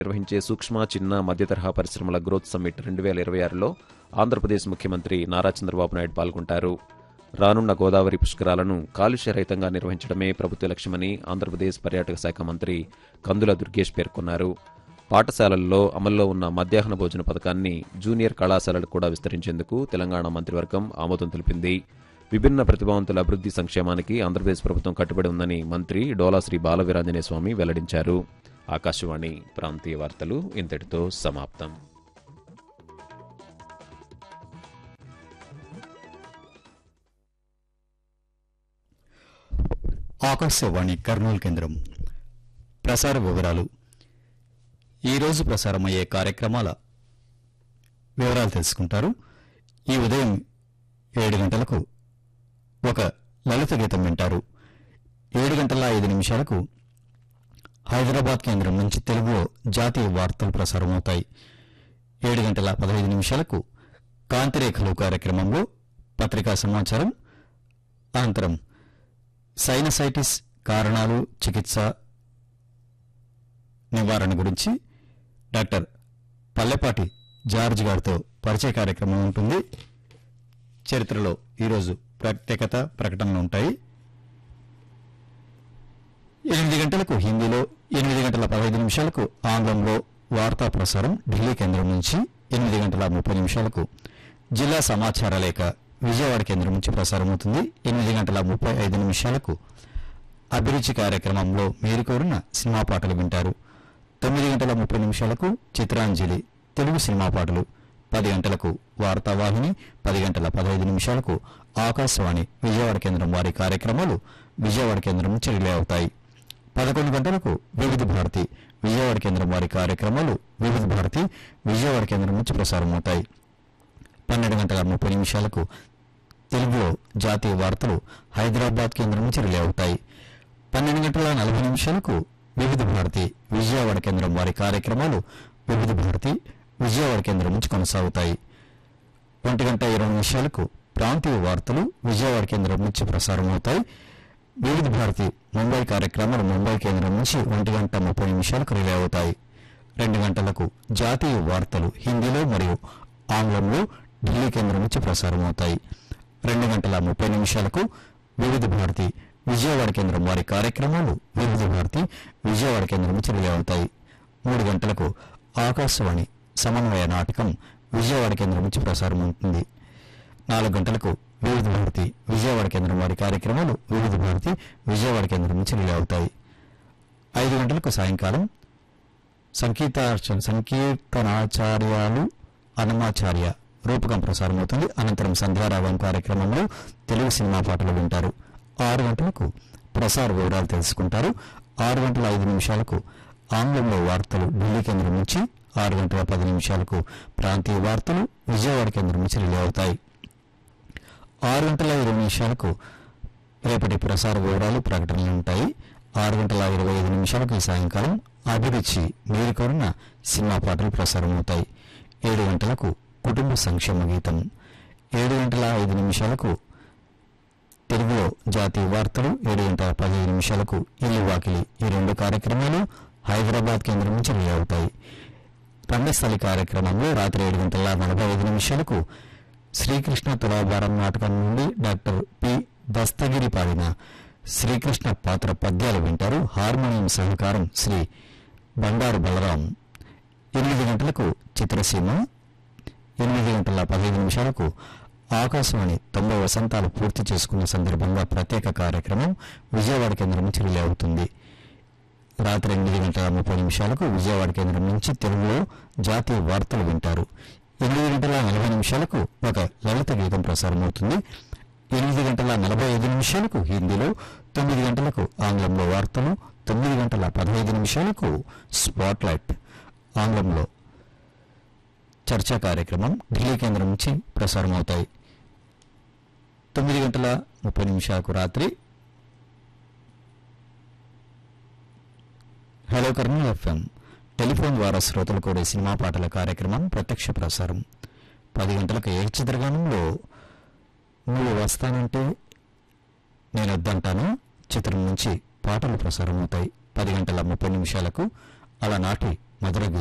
నిర్వహించే సూక్ష్మ చిన్న మధ్య తరహా పరిశ్రమల గ్రోత్ సమ్మిట్ రెండు వేల ఇరవై ఆరులో ఆంధ్రప్రదేశ్ ముఖ్యమంత్రి నారా చంద్రబాబు నాయుడు పాల్గొంటారు రానున్న గోదావరి పుష్కరాలను కాలుష్య రహితంగా నిర్వహించడమే ప్రభుత్వ లక్ష్యమని ఆంధ్రప్రదేశ్ పర్యాటక శాఖ మంత్రి కందుల దుర్గేష్ పేర్కొన్నారు పాఠశాలల్లో అమల్లో ఉన్న మధ్యాహ్న భోజన పథకాన్ని జూనియర్ కళాశాలలకు కూడా విస్తరించేందుకు తెలంగాణ మంత్రివర్గం ఆమోదం తెలిపింది విభిన్న ప్రతిభావంతుల అభివృద్ధి సంక్షేమానికి ఆంధ్రప్రదేశ్ ప్రభుత్వం కట్టుబడి ఉందని మంత్రి డోలా శ్రీ బాలవీరాంజనేయ స్వామి వెల్లడించారు ఆకాశవాణి ప్రాంతీయ వార్తలు ఇంతటితో సమాప్తం ఆకాశవాణి కర్నూలు కేంద్రం ప్రసార వివరాలు ఈరోజు ప్రసారమయ్యే కార్యక్రమాల వివరాలు తెలుసుకుంటారు ఈ ఉదయం ఏడు గంటలకు ఒక లలిత గీతం వింటారు ఏడు గంటల ఐదు నిమిషాలకు హైదరాబాద్ కేంద్రం నుంచి తెలుగులో జాతీయ వార్తలు ప్రసారమవుతాయి ఏడు గంటల పదహైదు నిమిషాలకు కాంతిరేఖలు కార్యక్రమంలో పత్రికా సమాచారం అనంతరం సైనసైటిస్ కారణాలు చికిత్స నివారణ గురించి డాక్టర్ పల్లెపాటి జార్జ్ గారితో పరిచయ కార్యక్రమం ఉంటుంది చరిత్రలో ఈరోజు ప్రత్యేకత ప్రకటనలు ఉంటాయి ఎనిమిది గంటలకు హిందీలో ఎనిమిది గంటల పదహైదు నిమిషాలకు ఆంగ్లంలో వార్తా ప్రసారం ఢిల్లీ కేంద్రం నుంచి ఎనిమిది గంటల ముప్పై నిమిషాలకు జిల్లా సమాచార లేఖ విజయవాడ కేంద్రం నుంచి ప్రసారమవుతుంది ఎనిమిది గంటల ముప్పై ఐదు నిమిషాలకు అభిరుచి కార్యక్రమంలో మీరు కోరిన సినిమా పాటలు వింటారు తొమ్మిది గంటల ముప్పై నిమిషాలకు చిత్రాంజలి తెలుగు సినిమా పాటలు పది గంటలకు వార్తావాహిని పది గంటల పదహైదు నిమిషాలకు ఆకాశవాణి విజయవాడ కేంద్రం వారి కార్యక్రమాలు విజయవాడ కేంద్రం నుంచి రిలే అవుతాయి పదకొండు గంటలకు వివిధ భారతి విజయవాడ కేంద్రం వారి కార్యక్రమాలు వివిధ భారతి విజయవాడ కేంద్రం నుంచి ప్రసారమవుతాయి పన్నెండు గంటల ముప్పై నిమిషాలకు తెలుగులో జాతీయ వార్తలు హైదరాబాద్ కేంద్రం నుంచి రిలే అవుతాయి పన్నెండు గంటల నలభై నిమిషాలకు వివిధ భారతి విజయవాడ కేంద్రం వారి కార్యక్రమాలు వివిధ భారతి విజయవాడ కేంద్రం నుంచి కొనసాగుతాయి ఒంటి గంట ఇరవై నిమిషాలకు ప్రాంతీయ వార్తలు విజయవాడ కేంద్రం నుంచి ప్రసారమవుతాయి వివిధ భారతి ముంబై కార్యక్రమాలు ముంబై కేంద్రం నుంచి ఒంటి గంట ముప్పై నిమిషాలకు రిలే అవుతాయి రెండు గంటలకు జాతీయ వార్తలు హిందీలో మరియు ఆంగ్లంలో ఢిల్లీ కేంద్రం నుంచి ప్రసారమవుతాయి రెండు గంటల ముప్పై నిమిషాలకు వివిధ భారతి విజయవాడ కేంద్రం వారి కార్యక్రమాలు వివిధ భారతి విజయవాడ కేంద్రం నుంచి రిలే అవుతాయి మూడు గంటలకు ఆకాశవాణి సమన్వయ నాటకం విజయవాడ కేంద్రం నుంచి ప్రసారం ఉంటుంది నాలుగు గంటలకు వివిధ భారతి విజయవాడ కేంద్రం వారి కార్యక్రమాలు వివిధ భారతి విజయవాడ కేంద్రం నుంచి రిలే అవుతాయి ఐదు గంటలకు సాయంకాలం సంగీతార్చన సంకీర్తనాచార్యాలు అనమాచార్య రూపకం ప్రసారమవుతుంది అనంతరం సంధ్యారావం కార్యక్రమంలో తెలుగు సినిమా పాటలు వింటారు ఆరు గంటలకు ప్రసార వివరాలు తెలుసుకుంటారు ఆరు గంటల ఐదు నిమిషాలకు ఆంగ్లంలో వార్తలు ఢిల్లీ కేంద్రం నుంచి ఆరు గంటల పది నిమిషాలకు ప్రాంతీయ వార్తలు విజయవాడ కేంద్రం నుంచి రిలే అవుతాయి ఆరు గంటల ఇరవై నిమిషాలకు రేపటి ప్రసార వివరాలు ప్రకటనలు ఉంటాయి ఆరు గంటల ఇరవై ఐదు నిమిషాలకు ఈ సాయంకాలం అభిరుచి మీరు కోరిన సినిమా పాటలు ప్రసారమవుతాయి ఏడు గంటలకు కుటుంబ సంక్షేమ గీతం ఏడు గంటల ఐదు నిమిషాలకు తెలుగులో జాతీయ వార్తలు ఏడు గంటల పదిహేను నిమిషాలకు ఇల్లు వాకిలి ఈ రెండు కార్యక్రమాలు హైదరాబాద్ కేంద్రం నుంచి రిలే అవుతాయి రంగస్థలి కార్యక్రమంలో రాత్రి ఏడు గంటల నలభై ఐదు నిమిషాలకు శ్రీకృష్ణ తులాభారం నాటకం నుండి డాక్టర్ పి దస్తగిరి పాడిన శ్రీకృష్ణ పాత్ర పద్యాలు వింటారు హార్మోనియం సహకారం శ్రీ బండారు బలరాం ఎనిమిది గంటలకు చిత్రసీమ ఎనిమిది గంటల పదిహేను నిమిషాలకు ఆకాశవాణి తొంభై వసంతాలు పూర్తి చేసుకున్న సందర్భంగా ప్రత్యేక కార్యక్రమం విజయవాడ కేంద్రం నుంచి రిలే అవుతుంది రాత్రి ఎనిమిది గంటల ముప్పై నిమిషాలకు విజయవాడ కేంద్రం నుంచి తెలుగులో జాతీయ వార్తలు వింటారు ఎనిమిది గంటల నలభై నిమిషాలకు ఒక లలిత గీతం ప్రసారమవుతుంది ఎనిమిది గంటల నలభై ఐదు నిమిషాలకు హిందీలో తొమ్మిది గంటలకు ఆంగ్లంలో వార్తలు తొమ్మిది గంటల పదహైదు నిమిషాలకు స్పాట్లైట్ ఆంగ్లంలో చర్చా కార్యక్రమం ఢిల్లీ కేంద్రం నుంచి ప్రసారమవుతాయి తొమ్మిది గంటల ముప్పై నిమిషాలకు రాత్రి హలో కర్నూలు ఎఫ్ఎం టెలిఫోన్ ద్వారా శ్రోతలు కోరే సినిమా పాటల కార్యక్రమం ప్రత్యక్ష ప్రసారం పది గంటలకు ఏ చిత్రగానంలో నువ్వు వస్తానంటే నేను వద్దంటాను చిత్రం నుంచి పాటలు ప్రసారం అవుతాయి పది గంటల ముప్పై నిమిషాలకు అలనాటి మధుర